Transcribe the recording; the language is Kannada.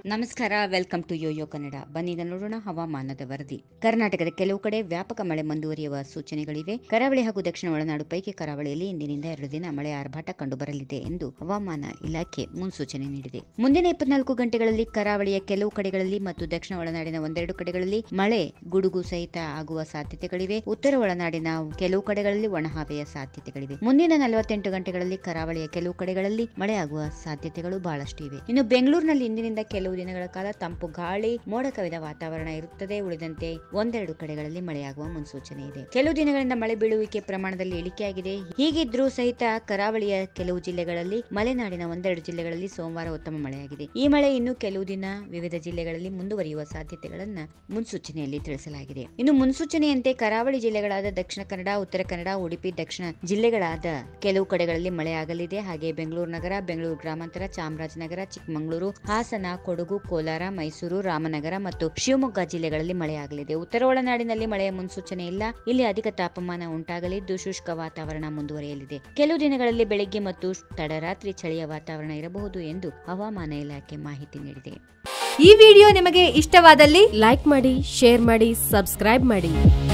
ನಮಸ್ಕಾರ ವೆಲ್ಕಮ್ ಟು ಯೋಯೋ ಕನ್ನಡ ಬನ್ನೀಗ ನೋಡೋಣ ಹವಾಮಾನದ ವರದಿ ಕರ್ನಾಟಕದ ಕೆಲವು ಕಡೆ ವ್ಯಾಪಕ ಮಳೆ ಮುಂದುವರಿಯುವ ಸೂಚನೆಗಳಿವೆ ಕರಾವಳಿ ಹಾಗೂ ದಕ್ಷಿಣ ಒಳನಾಡು ಪೈಕಿ ಕರಾವಳಿಯಲ್ಲಿ ಇಂದಿನಿಂದ ಎರಡು ದಿನ ಮಳೆ ಆರ್ಭಟ ಕಂಡುಬರಲಿದೆ ಎಂದು ಹವಾಮಾನ ಇಲಾಖೆ ಮುನ್ಸೂಚನೆ ನೀಡಿದೆ ಮುಂದಿನ ಇಪ್ಪತ್ನಾಲ್ಕು ಗಂಟೆಗಳಲ್ಲಿ ಕರಾವಳಿಯ ಕೆಲವು ಕಡೆಗಳಲ್ಲಿ ಮತ್ತು ದಕ್ಷಿಣ ಒಳನಾಡಿನ ಒಂದೆರಡು ಕಡೆಗಳಲ್ಲಿ ಮಳೆ ಗುಡುಗು ಸಹಿತ ಆಗುವ ಸಾಧ್ಯತೆಗಳಿವೆ ಉತ್ತರ ಒಳನಾಡಿನ ಕೆಲವು ಕಡೆಗಳಲ್ಲಿ ಒಣಹವೆಯ ಸಾಧ್ಯತೆಗಳಿವೆ ಮುಂದಿನ ನಲವತ್ತೆಂಟು ಗಂಟೆಗಳಲ್ಲಿ ಕರಾವಳಿಯ ಕೆಲವು ಕಡೆಗಳಲ್ಲಿ ಮಳೆ ಆಗುವ ಸಾಧ್ಯತೆಗಳು ಬಹಳಷ್ಟು ಇವೆ ಇನ್ನು ಬೆಂಗಳೂರಿನಲ್ಲಿ ಇಂದಿನಿಂದ ಕೆಲವು ದಿನಗಳ ಕಾಲ ತಂಪು ಗಾಳಿ ಮೋಡ ಕವಿದ ವಾತಾವರಣ ಇರುತ್ತದೆ ಉಳಿದಂತೆ ಒಂದೆರಡು ಕಡೆಗಳಲ್ಲಿ ಮಳೆಯಾಗುವ ಮುನ್ಸೂಚನೆ ಇದೆ ಕೆಲವು ದಿನಗಳಿಂದ ಮಳೆ ಬೀಳುವಿಕೆ ಪ್ರಮಾಣದಲ್ಲಿ ಇಳಿಕೆಯಾಗಿದೆ ಹೀಗಿದ್ರೂ ಸಹಿತ ಕರಾವಳಿಯ ಕೆಲವು ಜಿಲ್ಲೆಗಳಲ್ಲಿ ಮಲೆನಾಡಿನ ಒಂದೆರಡು ಜಿಲ್ಲೆಗಳಲ್ಲಿ ಸೋಮವಾರ ಉತ್ತಮ ಮಳೆಯಾಗಿದೆ ಈ ಮಳೆ ಇನ್ನು ಕೆಲವು ದಿನ ವಿವಿಧ ಜಿಲ್ಲೆಗಳಲ್ಲಿ ಮುಂದುವರಿಯುವ ಸಾಧ್ಯತೆಗಳನ್ನ ಮುನ್ಸೂಚನೆಯಲ್ಲಿ ತಿಳಿಸಲಾಗಿದೆ ಇನ್ನು ಮುನ್ಸೂಚನೆಯಂತೆ ಕರಾವಳಿ ಜಿಲ್ಲೆಗಳಾದ ದಕ್ಷಿಣ ಕನ್ನಡ ಉತ್ತರ ಕನ್ನಡ ಉಡುಪಿ ದಕ್ಷಿಣ ಜಿಲ್ಲೆಗಳಾದ ಕೆಲವು ಕಡೆಗಳಲ್ಲಿ ಮಳೆಯಾಗಲಿದೆ ಹಾಗೆ ಬೆಂಗಳೂರು ನಗರ ಬೆಂಗಳೂರು ಗ್ರಾಮಾಂತರ ಚಾಮರಾಜನಗರ ಚಿಕ್ಕಮಗಳೂರು ಹಾಸನ ಕೊಡಗು ಕೋಲಾರ ಮೈಸೂರು ರಾಮನಗರ ಮತ್ತು ಶಿವಮೊಗ್ಗ ಜಿಲ್ಲೆಗಳಲ್ಲಿ ಮಳೆಯಾಗಲಿದೆ ಉತ್ತರ ಒಳನಾಡಿನಲ್ಲಿ ಮಳೆಯ ಮುನ್ಸೂಚನೆ ಇಲ್ಲ ಇಲ್ಲಿ ಅಧಿಕ ತಾಪಮಾನ ಉಂಟಾಗಲಿದ್ದು ಶುಷ್ಕ ವಾತಾವರಣ ಮುಂದುವರಿಯಲಿದೆ ಕೆಲವು ದಿನಗಳಲ್ಲಿ ಬೆಳಿಗ್ಗೆ ಮತ್ತು ತಡರಾತ್ರಿ ಚಳಿಯ ವಾತಾವರಣ ಇರಬಹುದು ಎಂದು ಹವಾಮಾನ ಇಲಾಖೆ ಮಾಹಿತಿ ನೀಡಿದೆ ಈ ವಿಡಿಯೋ ನಿಮಗೆ ಇಷ್ಟವಾದಲ್ಲಿ ಲೈಕ್ ಮಾಡಿ ಶೇರ್ ಮಾಡಿ ಸಬ್ಸ್ಕ್ರೈಬ್ ಮಾಡಿ